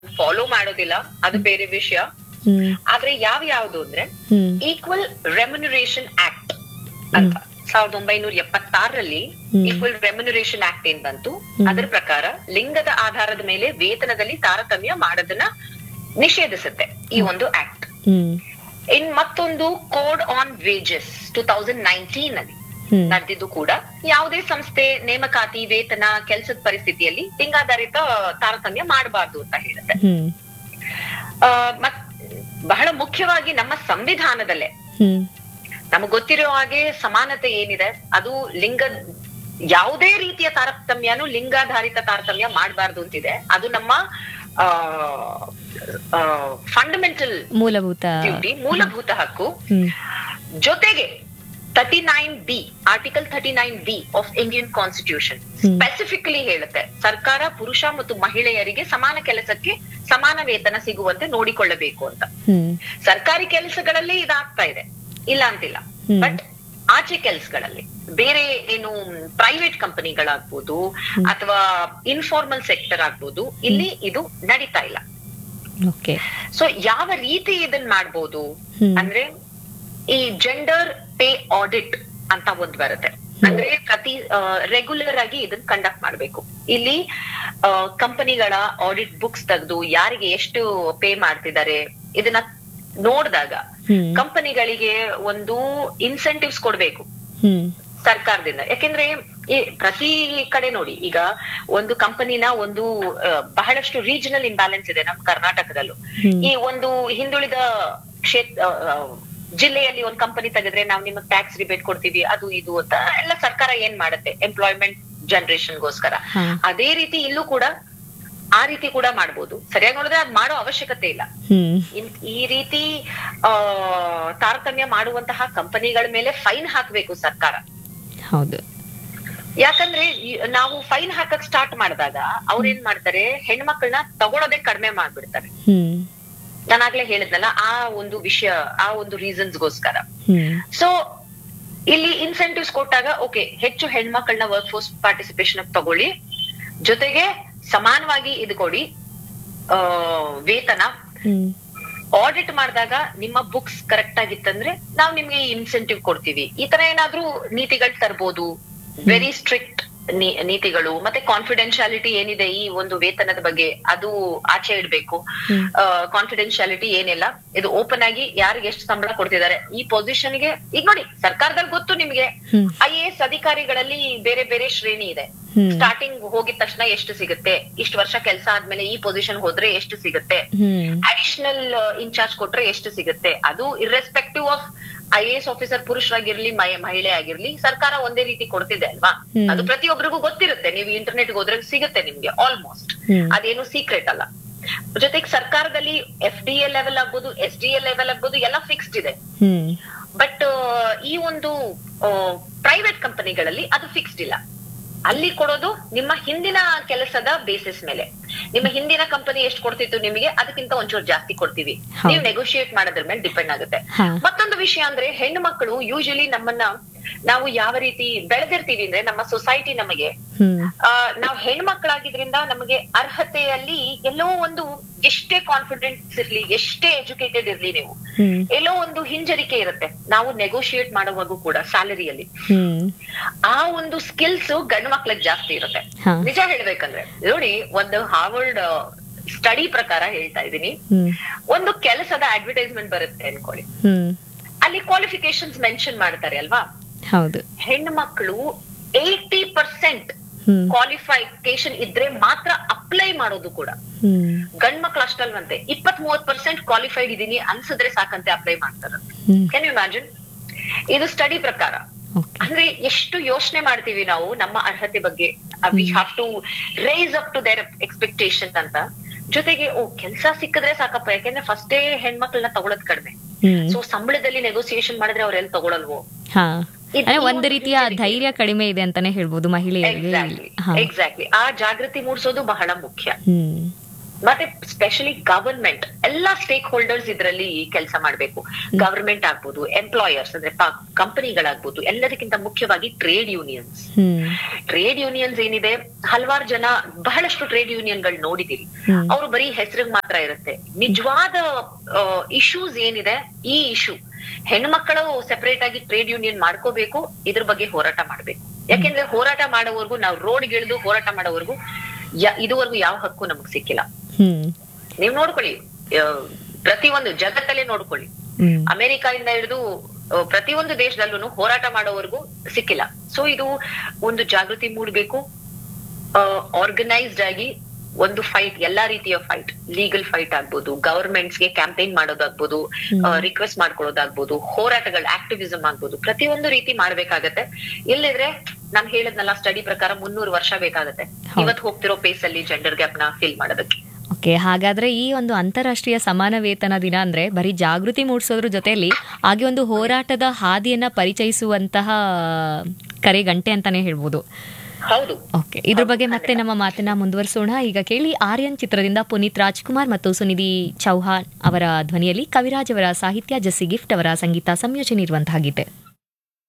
Follow ಮಾಡೋದಿಲ್ಲ ಅದು ಬೇರೆ ವಿಷಯ ಹ್ಮ್ ಆದ್ರೆ ಯಾವ ಯಾವ್ದು ಅಂದ್ರೆ ಹ್ಮ್ ಈಕ್ವಲ್ ರೆಮ್ಯುನರೇಷನ್ ಆಕ್ಟ್ ಅಂತ ಸಾವಿರದ ಒಂಬೈನೂರ ಎಪ್ಪತ್ತಾರರಲ್ಲಿ ಹ್ಮ್. ಈಕ್ವಲ್ ರೆಮ್ಯುನರೇಷನ್ ಆಕ್ಟ್ ಏನ್ ಬಂತು ಅದರ ಪ್ರಕಾರ ಲಿಂಗದ ಆಧಾರದ ಮೇಲೆ ವೇತನದಲ್ಲಿ ತಾರತಮ್ಯ ಮಾಡೋದನ್ನ ನಿಷೇಧಿಸುತ್ತೆ ಈ ಒಂದು ಆಕ್ಟ್ ಹ್ಮ್ ಇನ್ ಮತ್ತೊಂದು code on wages two thousand nineteen ಅಲ್ಲಿ ಹ್ಮ್ ನಡೆದಿದ್ದು ಕೂಡ ಯಾವುದೇ ಸಂಸ್ಥೆ ನೇಮಕಾತಿ ವೇತನ ಕೆಲಸದ ಪರಿಸ್ಥಿತಿಯಲ್ಲಿ ಲಿಂಗಾಧಾರಿತ ತಾರತಮ್ಯ ಮಾಡಬಾರ್ದು ಅಂತ ಹೇಳುತ್ತೆ ಹ್ಮ್ ಆ, ಮತ್ ಬಹಳ ಮುಖ್ಯವಾಗಿ ನಮ್ಮ ಸಂವಿಧಾನದಲ್ಲೇ ಹ್ಮ್ ನಮಗ್ ಗೊತ್ತಿರೋ ಹಾಗೆ ಸಮಾನತೆ ಏನಿದೆ ಅದು ಲಿಂಗ ಯಾವುದೇ ರೀತಿಯ ತಾರತಮ್ಯನು ಲಿಂಗಾಧಾರಿತ ತಾರತಮ್ಯ ಮಾಡಬಾರ್ದು ಅಂತಿದೆ ಅದು ನಮ್ಮ ಫಂಡಮೆಂಟಲ್ ಮೂಲಭೂತ ಡ್ಯೂಟಿ ಮೂಲಭೂತ ಹಕ್ಕು ಹ್ಮ್ ಜೊತೆಗೆ thirty nine B article thirty nine B of Indian constitution hmm. Specifically ಹೇಳುತ್ತೆ ಸರ್ಕಾರ ಪುರುಷ ಮತ್ತು ಮಹಿಳೆಯರಿಗೆ ಸಮಾನ ಕೆಲಸಕ್ಕೆ ಸಮಾನ ವೇತನ ಸಿಗುವಂತೆ ನೋಡಿಕೊಳ್ಳಬೇಕು ಅಂತ ಹ್ಮ್ ಸರ್ಕಾರಿ ಕೆಲಸಗಳಲ್ಲಿ ಇದಾಗ್ತಾ ಇದೆ ಇಲ್ಲ ಅಂತಿಲ್ಲ ಹ್ಮ್. ಬಟ್ ಆಚೆ ಕೆಲಸಗಳಲ್ಲಿ ಬೇರೆ ಏನು ಪ್ರೈವೇಟ್ ಕಂಪನಿಗಳಾಗ್ಬೋದು ಅಥವಾ ಇನ್ಫಾರ್ಮಲ್ ಸೆಕ್ಟರ್ ಆಗ್ಬೋದು ಇಲ್ಲಿ ಇದು ನಡೀತಾ ಇಲ್ಲ ಓಕೆ ಸೊ ಯಾವ ರೀತಿ ಇದನ್ ಮಾಡ್ಬೋದು ಹ್ಮ್. ಅಂದ್ರೆ ಈ ಜೆಂಡರ್ ಪೇ ಆಡಿಟ್ ಅಂತ ಒಂದ್ ಬರುತ್ತೆ ಅಂದ್ರೆ ಪ್ರತಿ ರೆಗ್ಯುಲರ್ ಆಗಿ ಇದನ್ನ ಕಂಡಕ್ಟ್ ಮಾಡ್ಬೇಕು ಇಲ್ಲಿ ಕಂಪನಿಗಳ ಆಡಿಟ್ ಬುಕ್ಸ್ ತೆಗೆದು ಯಾರಿಗೆ ಎಷ್ಟು ಪೇ ಮಾಡ್ತಿದ್ದಾರೆ ಇದನ್ನ ನೋಡಿದಾಗ ಹ್ಮ್ ಕಂಪನಿಗಳಿಗೆ ಒಂದು ಇನ್ಸೆಂಟಿವ್ಸ್ ಕೊಡ್ಬೇಕು ಹ್ಮ್ ಸರ್ಕಾರದಿಂದ ಯಾಕೆಂದ್ರೆ ಈ ಪ್ರತಿ ಕಡೆ ನೋಡಿ ಈಗ ಒಂದು ಕಂಪನಿನ ಒಂದು ಆ, ಬಹಳಷ್ಟು ರೀಜನಲ್ ಇಂಬ್ಯಾಲೆನ್ಸ್ ಇದೆ ನಮ್ಮ ಕರ್ನಾಟಕದಲ್ಲೂ ಹ್ಮ್. ಈ ಒಂದು ಹಿಂದುಳಿದ ಕ್ಷೇತ್ರ ಆ, ಜಿಲ್ಲೆಯಲ್ಲಿ ಒಂದು ಕಂಪನಿ ತೆಗೆದ್ರೆ ನಾವು ನಿಮಗೆ ಟ್ಯಾಕ್ಸ್ ರಿಬೇಟ್ ಕೊಡ್ತೀವಿ ಅದು ಇದು ಅಂತ ಎಲ್ಲ ಸರ್ಕಾರ ಏನ್ ಮಾಡುತ್ತೆ ಎಂಪ್ಲಾಯ್ಮೆಂಟ್ ಜನರೇಷನ್ಗೋಸ್ಕರ ಹಾ. ಅದೇ ರೀತಿ ಇಲ್ಲೂ ಕೂಡ ಆ ರೀತಿ ಕೂಡ ಮಾಡ್ಬೋದು ಸರಿಯಾಗಿ ನೋಡಿದ್ರೆ ಅದ್ ಮಾಡೋ ಅವಶ್ಯಕತೆ ಇಲ್ಲ ಹ್ಮ್ ಇನ್- ಈ ರೀತಿ ಆ ತಾರತಮ್ಯ ಮಾಡುವಂತಹ ಕಂಪನಿಗಳ ಮೇಲೆ ಫೈನ್ ಹಾಕ್ಬೇಕು ಸರ್ಕಾರ ಹೌದು ಯಾಕಂದ್ರೆ ಈ- ನಾವು ಫೈನ್ ಹಾಕಕ್ ಸ್ಟಾರ್ಟ್ ಮಾಡಿದಾಗ ಅವ್ರ ಏನ್ ಮಾಡ್ತಾರೆ ಹೆಣ್ಮಕ್ಳನ್ನ ತಗೊಳೋದೇ ಕಡಿಮೆ ಮಾಡ್ಬಿಡ್ತಾರೆ ಹ್ಮ್ ನಾನಾಗ್ಲೇ ಹೇಳಿದ್ನಲ್ಲ ಆ ಒಂದು ವಿಷಯ ಆ ಒಂದು ರೀಸನ್ಸ್ಗೋಸ್ಕರ ಹ್ಮ್ ಸೊ ಇಲ್ಲಿ ಇನ್ಸೆಂಟಿವ್ಸ್ ಕೊಟ್ಟಾಗ ಓಕೆ ಹೆಚ್ಚು ಹೆಣ್ಮಕ್ಳನ್ನ ವರ್ಕ್ ಫೋರ್ಸ್ ಪಾರ್ಟಿಸಿಪೇಷನ್ ತಗೊಳ್ಳಿ ಜೊತೆಗೆ ಸಮಾನವಾಗಿ ಇದು ಕೊಡಿ ಆ ವೇತನ ಹ್ಮ್ ಆಡಿಟ್ ಮಾಡಿದಾಗ ನಿಮ್ಮ ಬುಕ್ಸ್ ಕರೆಕ್ಟ್ ಆಗಿತ್ತಂದ್ರೆ ನಾವು ನಿಮ್ಗೆ ಇನ್ಸೆಂಟಿವ್ ಕೊಡ್ತೀವಿ ಈ ತರ ಏನಾದ್ರೂ ನೀತಿಗಳು ತರ್ಬೋದು ವೆರಿ ಸ್ಟ್ರಿಕ್ಟ್ ನೀತಿಗಳು ಮತ್ತೆ ಕಾನ್ಫಿಡೆನ್ಶಿಯಾಲಿಟಿ ಏನಿದೆ ಈ ಒಂದು ವೇತನದ ಬಗ್ಗೆ ಅದು ಆಚೆ ಇಡ್ಬೇಕು ಹ್ಮ್. ಕಾನ್ಫಿಡೆನ್ಶಿಯಾಲಿಟಿ ಏನಿಲ್ಲ ಇದು ಓಪನ್ ಆಗಿ ಯಾರಿಗೆ ಎಷ್ಟು ಸಂಬಳ ಕೊಡ್ತಿದ್ದಾರೆ ಈ ಪೊಸಿಷನ್ ಗೆ ಈಗ ನೋಡಿ ಸರ್ಕಾರದಲ್ಲಿ ಗೊತ್ತು ನಿಮ್ಗೆ ಹ್ಮ್. ಐ ಎ ಎಸ್ ಅಧಿಕಾರಿಗಳಲ್ಲಿ ಬೇರೆ ಬೇರೆ ಶ್ರೇಣಿ ಇದೆ ಹ್ಮ್. ಸ್ಟಾರ್ಟಿಂಗ್ ಹೋಗಿದ ತಕ್ಷಣ ಎಷ್ಟು ಸಿಗುತ್ತೆ ಇಷ್ಟು ವರ್ಷ ಕೆಲಸ ಆದ್ಮೇಲೆ ಈ ಪೊಸಿಷನ್ ಹೋದ್ರೆ ಎಷ್ಟು ಸಿಗುತ್ತೆ ಹ್ಮ್ ಅಡಿಷನಲ್ ಇನ್ಚಾರ್ಜ್ ಕೊಟ್ರೆ ಎಷ್ಟು ಸಿಗುತ್ತೆ ಅದು irrespective of I A S officer ಪುರುಷರಾಗಿರ್ಲಿ ಮಹಿ- ಮಹಿಳೆ ಆಗಿರ್ಲಿ ಸರ್ಕಾರ ಒಂದೇ ರೀತಿ ಕೊಡ್ತಿದೆ ಅಲ್ವಾ ಹ್ಮ್. ಅದು ಪ್ರತಿಯೊಬ್ಬರಿಗೂ ಗೊತ್ತಿರುತ್ತೆ ನೀವು ಇಂಟರ್ನೆಟ್ ಹೋದ್ರೆ ಸಿಗುತ್ತೆ ನಿಮ್ಗೆ ಆಲ್ಮೋಸ್ಟ್ ಹ್ಮ್. ಅದೇನು ಸೀಕ್ರೆಟ್ ಅಲ್ಲ ಜೊತೆಗೆ ಸರ್ಕಾರದಲ್ಲಿ ಎಫ್ ಡಿ ಎ ಲೆವೆಲ್ ಆಗ್ಬೋದು ಎಸ್ ಡಿ ಎ ಲೆವೆಲ್ ಆಗ್ಬೋದು ಎಲ್ಲ ಫಿಕ್ಸ್ಡ್ ಇದೆ ಹ್ಮ್ ಬಟ್ ಈ ಒಂದು ಪ್ರೈವೇಟ್ ಕಂಪನಿಗಳಲ್ಲಿ ಅದು ಫಿಕ್ಸ್ಡ್ ಇಲ್ಲ ಅಲ್ಲಿ ಕೊಡೋದು ನಿಮ್ಮ ಹಿಂದಿನ ಕೆಲಸದ ಬೇಸಿಸ್ ಮೇಲೆ ನಿಮ್ಮ ಹಿಂದಿನ ಕಂಪನಿ ಎಷ್ಟು ಕೊಡ್ತಿತ್ತು ನಿಮಗೆ ಅದಕ್ಕಿಂತ ಒಂಚೂರು ಜಾಸ್ತಿ ಕೊಡ್ತೀವಿ ಹೌದು. ನೀವು ನೆಗೋಶಿಯೇಟ್ ಮಾಡೋದ್ರ ಮೇಲೆ ಡಿಪೆಂಡ್ ಆಗುತ್ತೆ ಹಾ. ಮತ್ತೊಂದು ವಿಷಯ ಅಂದ್ರೆ ಹೆಣ್ಣು ಮಕ್ಕಳು ಯೂಶಲಿ ನಮ್ಮನ್ನ ನಾವು ಯಾವ ರೀತಿ ಬೆಳೆದಿರ್ತೀವಿ ಅಂದ್ರೆ ನಮ್ಮ ಸೊಸೈಟಿ ನಮಗೆ ಹ್ಮ್ ಆ, ನಾವ್ ಹೆಣ್ಮಕ್ಳಾಗಿದ್ರಿಂದ ನಮಗೆ ಅರ್ಹತೆಯಲ್ಲಿ ಎಲ್ಲೋ ಒಂದು ಎಷ್ಟೇ ಕಾನ್ಫಿಡೆನ್ಸ್ ಇರ್ಲಿ ಎಷ್ಟೇ ಎಜುಕೇಟೆಡ್ ಇರ್ಲಿ ನೀವು ಹ್ಮ್ ಎಲ್ಲೋ ಒಂದು ಹಿಂಜರಿಕೆ ಇರುತ್ತೆ ನಾವು ನೆಗೋಶಿಯೇಟ್ ಮಾಡುವಾಗೂ ಕೂಡ ಸ್ಯಾಲರಿಯಲ್ಲಿ ಹ್ಮ್ ಆ ಒಂದು ಸ್ಕಿಲ್ಸ್ ಗಂಡು ಮಕ್ಳಿಗೆ ಜಾಸ್ತಿ ಇರುತ್ತೆ ಹಾ. ನಿಜ ಹೇಳ್ಬೇಕಂದ್ರೆ ನೋಡಿ ಒಂದು ಹಾರ್ವರ್ಡ್ ಸ್ಟಡಿ ಪ್ರಕಾರ ಹೇಳ್ತಾ ಇದೀನಿ ಹ್ಮ್ ಒಂದು ಕೆಲಸದ ಅಡ್ವರ್ಟೈಸ್ಮೆಂಟ್ ಬರುತ್ತೆ ಅನ್ಕೊಳ್ಳಿ ಹ್ಮ್ ಅಲ್ಲಿ ಕ್ವಾಲಿಫಿಕೇಶನ್ಸ್ ಮೆನ್ಷನ್ ಮಾಡ್ತಾರೆ ಅಲ್ವಾ ಹೌದು ಹೆಣ್ಣು ಮಕ್ಕಳು ಏಯ್ಟಿ ಪರ್ಸೆಂಟ್ ಹ್ಮ್ ಕ್ವಾಲಿಫಿಕೇಶನ್ ಇದ್ರೆ ಮಾತ್ರ ಅಪ್ಲೈ ಮಾಡೋದು ಕೂಡ ಹ್ಮ್ ಗಂಡ್ ಮಕ್ಳು ಅಷ್ಟಲ್ವಂತೆ ಇಪ್ಪತ್ ಮೂವತ್ ಪರ್ಸೆಂಟ್ ಕ್ವಾಲಿಫೈಡ್ ಇದೀನಿ ಅನ್ಸಿದ್ರೆ ಸಾಕಂತೆ ಅಪ್ಲೈ ಮಾಡ್ತಾರಂತೆ ಹ್ಮ್ ಕ್ಯಾನ್ ಯು ಇಮ್ಯಾಜಿನ್ ಇದು ಸ್ಟಡಿ ಪ್ರಕಾರ ಓಕೆ ಅಂದ್ರೆ ಎಷ್ಟು ಯೋಚನೆ ಮಾಡ್ತೀವಿ ನಾವು ನಮ್ಮ ಅರ್ಹತೆ ಬಗ್ಗೆ we have to rise up to their expectation ಅಂತ ಜೊತೆಗೆ ಓ ಕೆಲ್ಸ ಸಿಕ್ಕಿದ್ರೆ ಸಾಕಪ್ಪ ಯಾಕೆಂದ್ರೆ ಫಸ್ಟೇ ಹೆಣ್ಮಕ್ಳನ್ನ ತಗೊಳೋದ್ ಕಡಿಮೆ ಹ್ಮ್ ಸೊ ಸಂಬಳದಲ್ಲಿ ನೆಗೋಸಿಯೇಷನ್ ಮಾಡಿದ್ರೆ ಅವ್ರೆಲ್ಲ ತಗೊಳಲ್ವೋ ಹಾ ಇದು ಅಂದ್ರೆ ಈ ಒಂದು ಒಂದು ರೀತಿಯ ಹಿಂಜರಿಕೆ. ಧೈರ್ಯ ಕಡಿಮೆ ಇದೆ ಅಂತಾನೆ ಹೇಳ್ಬೋದು ಮಹಿಳೆಯರಿಗೆ ಎಕ್ಸಾಕ್ಟ್ಲಿ ಹಾ ಎಕ್ಸಾಕ್ಟ್ಲಿ ಆ ಜಾಗೃತಿ ಮೂಡಿಸೋದು ಬಹಳ ಮುಖ್ಯ ಹ್ಮ್ ಮತ್ತೆ ಸ್ಪೆಷಲಿ ಗವರ್ಮೆಂಟ್ ಎಲ್ಲಾ ಸ್ಟೇಕ್ ಹೋಲ್ಡರ್ಸ್ ಇದರಲ್ಲಿ ಕೆಲಸ ಮಾಡ್ಬೇಕು ಗವರ್ಮೆಂಟ್ ಆಗ್ಬೋದು ಎಂಪ್ಲಾಯರ್ಸ್ ಅಂದ್ರೆ ಕಂಪನಿಗಳಾಗ್ಬೋದು ಎಲ್ಲದಕ್ಕಿಂತ ಮುಖ್ಯವಾಗಿ trade unions hmm trade unions ಏನಿದೆ ಹಲವಾರು ಜನ ಬಹಳಷ್ಟು ಟ್ರೇಡ್ ಯೂನಿಯನ್ ಗಳು ನೋಡಿದಿರಿ ಹ್ಮ್. ಅವರು ಬರೀ ಹೆಸರಿಗೆ ಮಾತ್ರ ಇರುತ್ತೆ ನಿಜವಾದ ಇಶ್ಯೂಸ್ ಏನಿದೆ ಈ ಇಶ್ಯೂ ಹೆಣ್ಮಕ್ಕಳು ಸೆಪರೇಟ್ ಆಗಿ ಟ್ರೇಡ್ ಯೂನಿಯನ್ ಮಾಡ್ಕೋಬೇಕು ಇದ್ರ ಬಗ್ಗೆ ಹೋರಾಟ ಮಾಡ್ಬೇಕು ಯಾಕೆಂದ್ರೆ ಹೋರಾಟ ಮಾಡೋವರೆಗೂ ನಾವು ರೋಡ್ ಗಿಳಿದು ಹೋರಾಟ ಮಾಡೋವರೆಗೂ ಯ- ಇದುವರೆಗೂ ಯಾವ ಹಕ್ಕು ನಮಗ್ ಸಿಕ್ಕಿಲ್ಲ ಹ್ಮ್ ನೀವ್ ನೋಡ್ಕೊಳ್ಳಿ ಆ, ಪ್ರತಿಯೊಂದು ಜಗತ್ತಲ್ಲೇ ನೋಡ್ಕೊಳ್ಳಿ ಹ್ಮ್ ಅಮೆರಿಕ ಇಂದ ಹಿಡಿದು ಪ್ರತಿಯೊಂದು ದೇಶದಲ್ಲೂ ಹೋರಾಟ ಮಾಡೋವರೆಗೂ ಸಿಕ್ಕಿಲ್ಲ ಸೊ ಇದು ಒಂದು ಜಾಗೃತಿ ಮೂಡಬೇಕು ಆರ್ಗನೈಸ್ಡ್ ಆಗಿ ಒಂದು ಫೈಟ್ ಎಲ್ಲಾ ರೀತಿಯ ಫೈಟ್ ಲೀಗಲ್ ಫೈಟ್ ಆಗ್ಬೋದು ಗವರ್ಮೆಂಟ್ಸ್ ಗೆ ಕ್ಯಾಂಪೇನ್ ಮಾಡೋದಾಗ್ಬೋದು ರಿಕ್ವೆಸ್ಟ್ ಮಾಡ್ಕೊಳ್ಳೋದಾಗ್ಬೋದು ಹೋರಾಟಗಳು ಆಕ್ಟಿವಿಸಮ್ ಆಗ್ಬೋದು ಪ್ರತಿಯೊಂದು ರೀತಿ ಮಾಡ್ಬೇಕಾಗತ್ತೆ ಇಲ್ಲಿದ್ರೆ ನಾನ್ ಹೇಳದ್ನಲ್ಲ ಸ್ಟಡಿ ಪ್ರಕಾರ ಮುನ್ನೂರು ವರ್ಷ ಬೇಕಾಗತ್ತೆ ಹೌದು. ಇವತ್ತು ಹೋಗ್ತಿರೋ ಪೇಸ್ ಅಲ್ಲಿ ಜೆಂಡರ್ ಗ್ಯಾಪ್ ನ ಫಿಲ್ ಮಾಡೋದಕ್ಕೆ ಓಕೆ ಹಾಗಾದ್ರೆ ಈ ಒಂದು ಅಂತಾರಾಷ್ಟ್ರೀಯ ಸಮಾನ ವೇತನ ದಿನ ಅಂದ್ರೆ ಬರೀ ಜಾಗೃತಿ ಮೂಡಿಸೋದ್ರ ಜೊತೆಯಲ್ಲಿ ಹಾಗೆ ಒಂದು ಹೋರಾಟದ ಹಾದಿಯನ್ನ ಪರಿಚಯಿಸುವಂತಹ ಕರೆ ಗಂಟೆ ಅಂತಾನೆ ಹೇಳ್ಬೋದು ಹೌದು ಓಕೆ ಇದ್ರ ಬಗ್ಗೆ ಮತ್ತೆ ನಮ್ಮ ಮಾತನ್ನ ಮುಂದುವರಿಸೋಣ ಈಗ ಕೇಳಿ ಆರ್ಯನ್ ಚಿತ್ರದಿಂದ ಪುನೀತ್ ರಾಜ್ಕುಮಾರ್ ಮತ್ತು ಸುನಿಧಿ ಚೌಹಾಣ್ ಅವರ ಧ್ವನಿಯಲ್ಲಿ ಕವಿರಾಜ್ ಅವರ ಸಾಹಿತ್ಯ ಜಸ್ಸಿ ಗಿಫ್ಟ್ ಅವರ ಸಂಗೀತ ಸಂಯೋಜನೆ ಇರುವಂತಹ ಗೀತೆ